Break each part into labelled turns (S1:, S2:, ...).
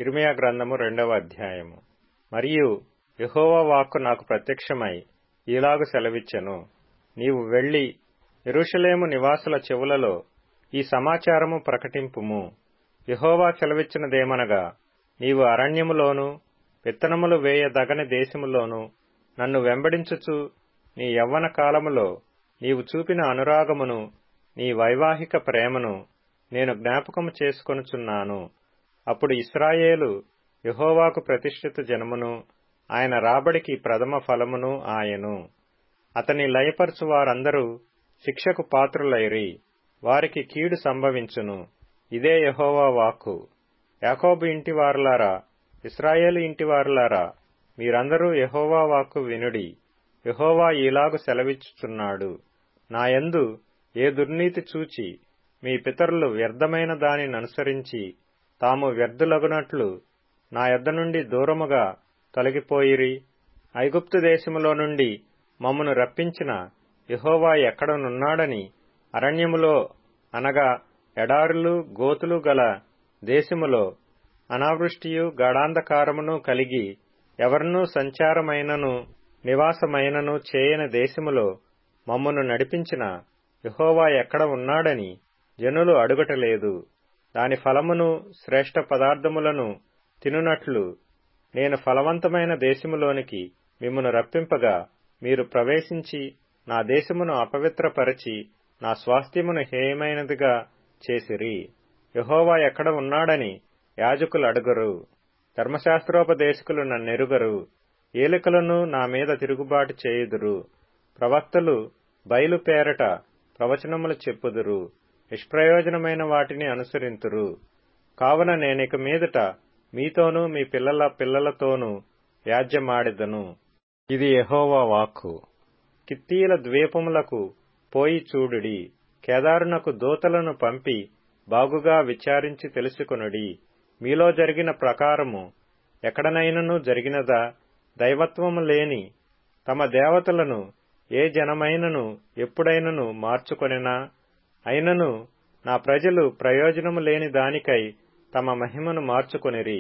S1: ఇర్మియా గ్రంథము రెండవ అధ్యాయము మరియు యెహోవా వాక్కు నాకు ప్రత్యక్షమై ఈలాగు సెలవిచ్చెను నీవు వెళ్లి యెరూషలేము నివాసుల చెవులలో ఈ సమాచారము ప్రకటింపుము యెహోవా సెలవిచ్చినదేమనగా నీవు అరణ్యములోను విత్తనములు వేయదగని దేశములోను నన్ను వెంబడించుచు నీ యవ్వన కాలములో నీవు చూపిన అనురాగమును నీ వైవాహిక ప్రేమను నేను జ్ఞాపకము చేసుకొనుచున్నాను అప్పుడు ఇస్రాయేలు యెహోవాకు ప్రతిష్ఠిత జనమును ఆయన రాబడికి ప్రథమ ఫలమును ఆయను అతని లయపరచు వారందరూ శిక్షకు పాత్రులైరి వారికి కీడు సంభవించును ఇదే యెహోవా వాక్కు యాకోబు ఇంటివారులారా ఇస్రాయేలు ఇంటివారులారా మీరందరూ యెహోవా వాక్కు వినుడి యెహోవా ఈలాగు సెలవిచ్చుచున్నాడు నాయందు ఏ దుర్నీతి చూచి మీ పితరులు వ్యర్థమైన దానిని అనుసరించి తాము వ్యర్థులగునట్లు నా యొద్ద నుండి దూరముగా తొలగిపోయిరి ఐగుప్తు దేశములో నుండి మమ్మను రప్పించిన యెహోవా ఎక్కడనున్నాడని అరణ్యములో అనగా ఎడారులు గోతులు గల దేశములో అనావృష్టియు గాఢాంధకారమును కలిగి ఎవరినూ సంచారమైనను నివాసమైనను చేయని దేశములో మమ్మను నడిపించిన యెహోవా ఎక్కడ ఉన్నాడని జనులు అడుగటలేదు దాని ఫలమును శ్రేష్ఠ పదార్థములను తినునట్లు నేను ఫలవంతమైన దేశములోనికి మిమ్మను రప్పింపగా మీరు ప్రవేశించి నా దేశమును అపవిత్రపరచి నా స్వాస్థ్యమును హేయమైనదిగా చేసిరి యహోవా ఎక్కడ ఉన్నాడని యాజకులు అడుగరు ధర్మశాస్త్రోపదేశకులు నన్నెరుగరు ఏలికలను నా మీద తిరుగుబాటు చేయుదురు ప్రవక్తలు బయలు పేరట ప్రవచనములు చెప్పుదురు నిష్ప్రయోజనమైన వాటిని అనుసరింతురు కావున నేనిక మీదట మీతోనూ మీ పిల్లల పిల్లలతోనూ వ్యాజ్యమాడెదను ఇది యెహోవా వాక్కు కిత్తీల ద్వీపములకు పోయి చూడుడి కేదారునకు దూతలను పంపి బాగుగా విచారించి తెలుసుకొనుడి మీలో జరిగిన ప్రకారము ఎక్కడనైనను జరిగినదా దైవత్వము లేని తమ దేవతలను ఏ జనమైనను ఎప్పుడైనను మార్చుకొనినా అయినను నా ప్రజలు ప్రయోజనము లేని దానికై తమ మహిమను మార్చుకొనిరి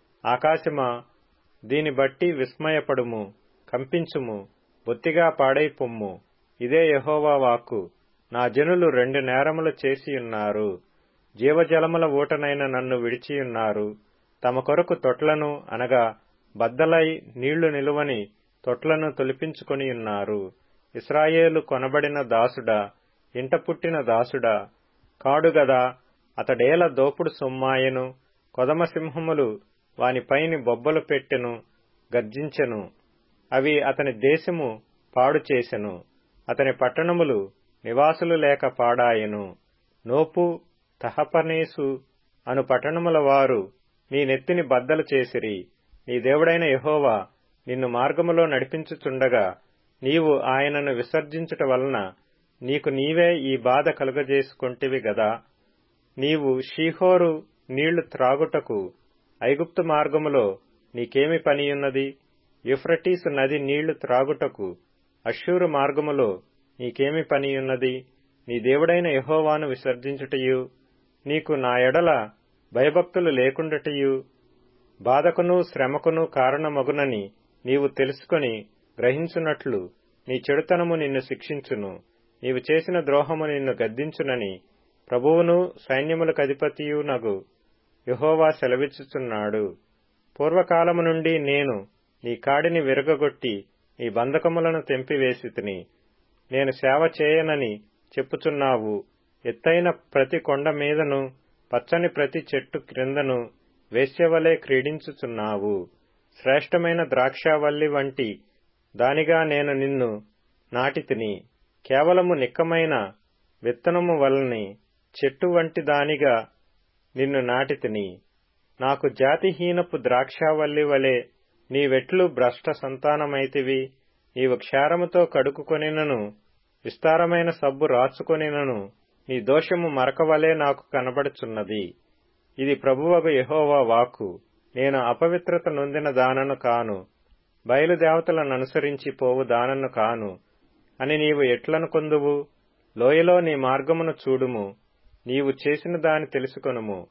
S1: ఆకాశమా దీని బట్టి విస్మయపడుము కంపించుము బొత్తిగా పాడైపొమ్ము ఇదే యహోవా వాక్కు నా జనులు రెండు నేరములు చేసియున్నారు జీవజలముల ఊటనైన నన్ను విడిచియున్నారు తమ కొరకు తొట్లను అనగా బద్దలై నీళ్లు నిలువని తొట్లను తొలిపించుకొనియున్నారు ఇస్రాయేలు కొనబడిన దాసుడా ఇంట పుట్టిన దాసుడా కాడుగదా అతడేల దోపుడు సొమ్మాయెను కొదమసింహములు వానిపైని బొబ్బలు పెట్టెను గర్జించెను అవి అతని దేశము పాడు చేసెను అతని పట్టణములు నివాసులు లేక పాడాయెను నోపు తహపనేసు అను పట్టణముల వారు నీ నెత్తిని బద్దలు చేసిరి నీ దేవుడైన యహోవా నిన్ను మార్గములో నడిపించుచుండగా నీవు ఆయనను విసర్జించుట వలన నీకు నీవే ఈ బాధ కలుగజేసుకొంటివి గదా నీవు షీహోరు నీళ్లు త్రాగుటకు ఐగుప్తు మార్గములో నీకేమి పనియున్నది యుఫ్రటీసు నది నీళ్లు త్రాగుటకు అశ్షూరు మార్గములో నీకేమి పనియున్నది నీ దేవుడైన యహోవాను విసర్జించుటయు నీకు నా ఎడల భయభక్తులు లేకుండటయు బాధకును శ్రమకును కారణమగునని నీవు తెలుసుకొని గ్రహించున్నట్లు నీ చెడుతనము నిన్ను శిక్షించును నీవు చేసిన ద్రోహము నిన్ను గద్దించునని ప్రభువును సైన్యములకధిపతియు నగు యహోవా సెలవిచ్చుచున్నాడు పూర్వకాలము నుండి నేను నీ కాడిని విరగగొట్టి నీ బంధకములను తెంపివేసితిని నేను సేవ చేయనని చెప్పుచున్నావు ఎత్తైన ప్రతి కొండ మీదను పచ్చని ప్రతి చెట్టు క్రిందను వేశ్యవలే క్రీడించుచున్నావు శ్రేష్టమైన ద్రాక్షావల్లి వంటి దానిగా నేను నిన్ను నాటితిని కేవలము నిక్కమైన విత్తనము వలని చెట్టు వంటి దానిగా నిన్ను నాటితిని నాకు జాతిహీనపు ద్రాక్షావల్లి వలె నీవెట్లు భ్రష్ట సంతానమైతివి నీవు క్షారముతో కడుకుకొనినను విస్తారమైన సబ్బు రాచుకొనినను నీ దోషము మరకవలే నాకు కనబడుచున్నది ఇది ప్రభువగు యహోవా వాక్కు నేను అపవిత్రత నొందిన దానను కాను బయలుదేవతలను అనుసరించి పోవు దానను కాను అని నీవు ఎట్లనుకొందువు లోయలో నీ మార్గమును చూడుము నీవు చేసిన దాని తెలుసుకొనుము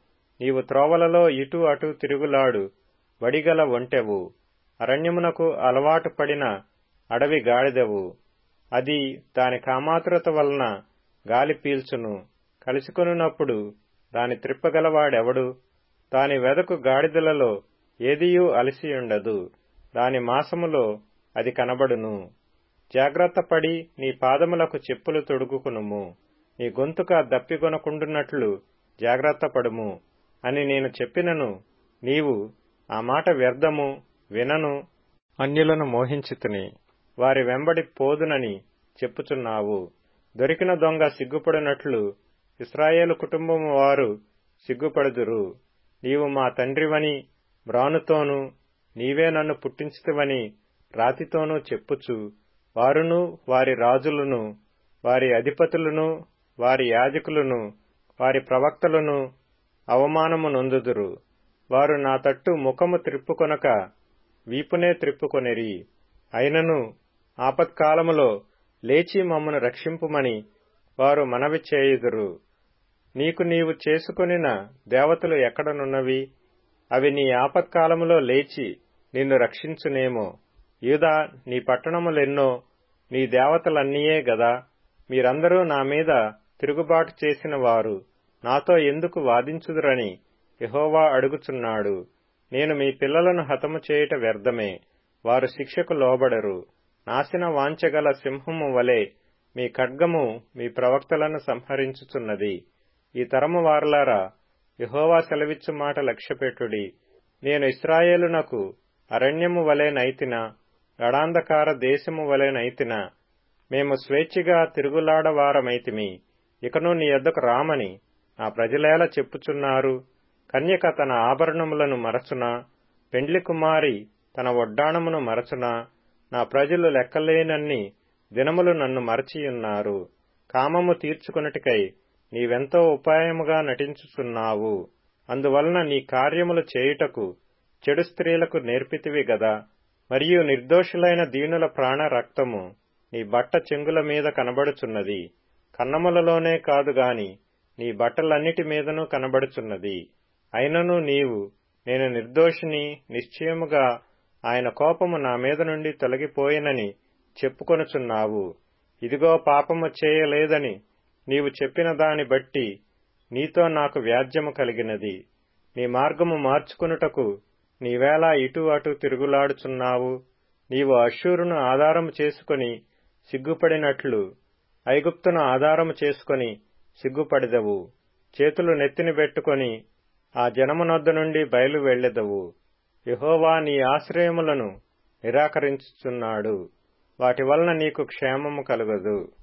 S1: నీవు త్రోవలలో ఇటు అటు తిరుగులాడు వడిగల ఒంటెవు అరణ్యమునకు అలవాటు పడిన అడవి గాడిదవు అది దాని కామాతురత వలన గాలి పీల్చును కలుసుకొనున్నప్పుడు దాని త్రిప్పగలవాడెవడు దాని వెదకు గాడిదలలో ఏదియూ అలసియుండదు దాని మాసములో అది కనబడును జాగ్రత్తపడి నీ పాదములకు చెప్పులు తొడుగుకునుము నీ గొంతుక దప్పికొనకుండునట్లు జాగ్రత్తపడుము అని నేను చెప్పినను నీవు ఆ మాట వ్యర్థము వినను అన్యులను మోహించితిని వారి వెంబడి పోదునని చెప్పుచున్నావు దొరికిన దొంగ సిగ్గుపడినట్లు ఇస్రాయేలు కుటుంబము వారు సిగ్గుపడుదురు నీవు మా తండ్రివని బ్రానుతోనూ నీవే నన్ను పుట్టించితివని రాతితోనూ చెప్పుచు వారును వారి రాజులను వారి అధిపతులను వారి యాజకులను వారి ప్రవక్తలను అవమానము నొందుదురు వారు నా తట్టు ముఖము త్రిప్పుకొనక వీపునే త్రిప్పుకొనిరి అయినను ఆపత్కాలములో లేచి మమ్మను రక్షింపుమని వారు మనవి చేయుదురు నీకు నీవు చేసుకొనిన దేవతలు ఎక్కడనున్నవి అవి నీ ఆపత్కాలములో లేచి నిన్ను రక్షించునేమో యూదా నీ పట్టణములెన్నో నీ దేవతలన్నీయే గదా మీరందరూ నా మీద తిరుగుబాటు చేసిన వారు నాతో ఎందుకు వాదించుదురని యహోవా అడుగుచున్నాడు నేను మీ పిల్లలను హతము చేయుట వ్యర్థమే వారు శిక్షకు లోబడరు నాశన వాంచగల సింహము వలె మీ ఖడ్గము మీ ప్రవక్తలను సంహరించుచున్నది ఈ తరము వారలారా యహోవా సెలవిచ్చు మాట లక్ష్యపెట్టుడి నేను ఇస్రాయేలునకు అరణ్యము వలె నైతిన గడాంధకార దేశము వలె నైతిన మేము స్వేచ్ఛగా తిరుగులాడవారమైతిమి ఇకను నీ యొద్దకు రామని నా ప్రజలేలా చెప్పుచున్నారు కన్యక తన ఆభరణములను మరచునా పెండ్లి కుమారి తన ఒడ్డాణమును మరచునా నా ప్రజలు లెక్కలేనన్ని దినములు నన్ను మరచియున్నారు కామము తీర్చుకున్నటికై నీవెంతో ఉపాయముగా నటించుచున్నావు అందువలన నీ కార్యములు చేయుటకు చెడు స్త్రీలకు నేర్పితివి గదా మరియు నిర్దోషులైన దీనుల ప్రాణ రక్తము నీ బట్ట చెంగుల మీద కనబడుచున్నది కన్నములలోనే కాదుగాని నీ బట్టలన్నిటి మీదనూ కనబడుచున్నది అయినను నీవు నేను నిర్దోషిని నిశ్చయముగా ఆయన కోపము నా మీద నుండి తొలగిపోయినని చెప్పుకొనుచున్నావు ఇదిగో పాపము చేయలేదని నీవు చెప్పిన దాని బట్టి నీతో నాకు వ్యాజ్యము కలిగినది నీ మార్గము మార్చుకునుటకు నీవేలా ఇటు అటు తిరుగులాడుచున్నావు నీవు అశ్షూరును ఆధారము చేసుకుని సిగ్గుపడినట్లు ఐగుప్తును ఆధారము చేసుకుని సిగ్గుపడిదవు చేతులు నెత్తిని పెట్టుకొని ఆ జనమునొద్ద నుండి బయలు వెళ్లెదవు యహోవా నీ ఆశ్రయములను నిరాకరించుచున్నాడు వాటి వలన నీకు క్షేమము కలుగదు